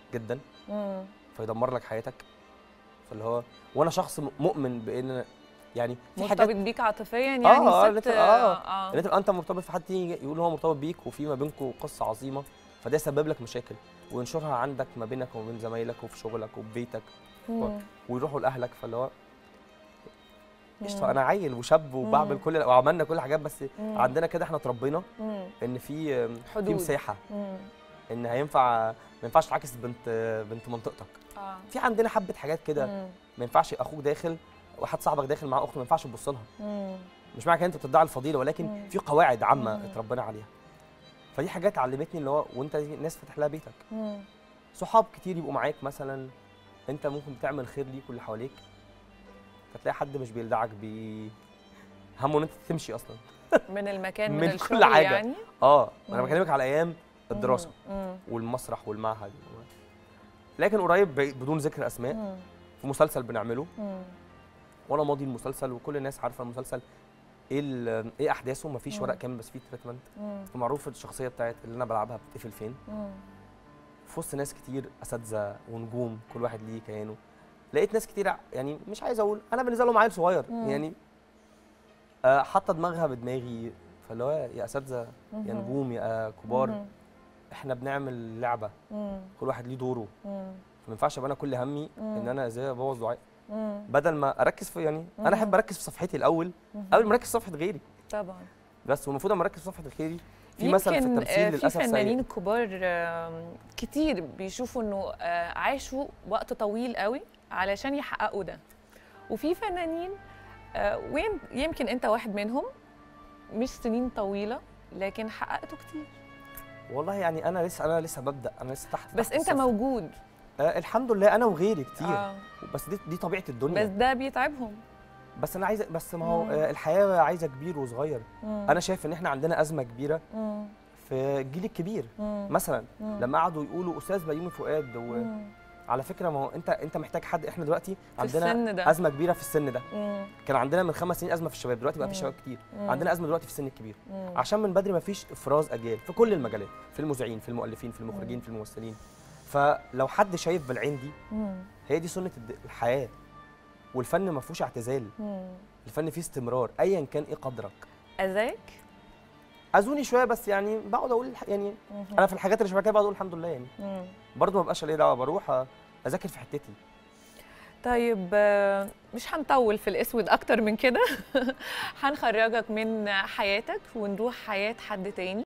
جدا مم. فيدمر لك حياتك فاللي هو وانا شخص م- مؤمن بان يعني في حاجات مرتبط بيك عاطفيا يعني آه، آه، ست لكن- آه. اه ان تبقى انت مرتبط في حد تاني يقول هو مرتبط بيك وفي ما بينكم قصه عظيمه فده يسبب لك مشاكل وينشرها عندك ما بينك وما بين زمايلك وفي شغلك وفي بيتك مم. ويروحوا لاهلك فاللي هو مم. قشطه انا عيل وشاب وبعمل مم. كل وعملنا كل الحاجات بس مم. عندنا كده احنا اتربينا مم. ان في في حدود. مساحه مم. ان هينفع ما ينفعش تعاكس بنت بنت منطقتك اه في عندنا حبه حاجات كده مم. ما ينفعش اخوك داخل واحد صاحبك داخل مع اخته ما ينفعش تبص لها مم. مش معنى كده انت بتدعي الفضيله ولكن مم. في قواعد عامه مم. اتربينا عليها فدي حاجات علمتني اللي هو وانت ناس فاتح لها بيتك مم. صحاب كتير يبقوا معاك مثلا انت ممكن تعمل خير ليك واللي حواليك فتلاقي حد مش بيلدعك بي همه ان انت تمشي اصلا من المكان من, من كل الشغل حاجة. يعني اه انا مم. بكلمك على ايام الدراسه مم. والمسرح والمعهد لكن قريب بعيد- بدون ذكر اسماء مم. في مسلسل بنعمله مم. وانا ماضي المسلسل وكل الناس عارفه المسلسل ايه ال- ايه احداثه مفيش مم. ورق كامل بس فيه تريتمنت مم. ومعروف الشخصيه بتاعت اللي انا بلعبها بتقفل فين مم. في وسط ناس كتير اساتذه ونجوم كل واحد ليه كيانه لقيت ناس كتير ع- يعني مش عايز اقول انا بالنسبه لهم عيل صغير مم. يعني آه، حاطه دماغها بدماغي فاللي هو يا اساتذه يا مم. نجوم يا كبار مم. احنا بنعمل لعبه مم. كل واحد ليه دوره مم. فما ينفعش ابقى انا كل همي مم. ان انا ازاي ابوظ دعائي مم. بدل ما اركز في يعني مم. انا احب اركز في صفحتي الاول مم. قبل ما اركز في صفحه غيري طبعا بس والمفروض اما اركز في صفحه غيري في مثل في يمكن، آه، التمثيل في للاسف فنانين سيء كبار آم، كتير بيشوفوا انه آه، عاشوا وقت طويل قوي علشان يحققوا ده وفي فنانين آه، وين يمكن انت واحد منهم مش سنين طويله لكن حققته كتير والله يعني انا لسه انا لسه ببدا انا لسه تحت بس تحت انت الصفر. موجود آه الحمد لله انا وغيري كتير آه. بس دي دي طبيعه الدنيا بس ده بيتعبهم بس انا عايزه بس ما هو مم. آه الحياه عايزه كبير وصغير مم. انا شايف ان احنا عندنا ازمه كبيره مم. في الجيل الكبير مم. مثلا مم. لما قعدوا يقولوا استاذ بيومي فؤاد مم. وعلى فكره ما هو انت انت محتاج حد احنا دلوقتي في عندنا السن ده ازمه كبيره في السن ده مم. كان عندنا من خمس سنين ازمه في الشباب دلوقتي بقى في مم. شباب كتير مم. عندنا ازمه دلوقتي في السن الكبير مم. عشان من بدري ما فيش افراز اجيال في كل المجالات في المذيعين في المؤلفين في المخرجين مم. في الممثلين فلو حد شايف بالعين دي مم. هي دي سنه الد- الحياه والفن ما فيهوش اعتزال مم. الفن فيه استمرار ايا كان ايه قدرك اذاك اذوني شويه بس يعني بقعد اقول الح- يعني مم. انا في الحاجات اللي شبه كده بقعد اقول الحمد لله يعني مم. برضه ما بقاش ليا دعوه بروح اذاكر في حتتي طيب آه، مش هنطول في الاسود اكتر من كده هنخرجك من حياتك ونروح حياه حد تاني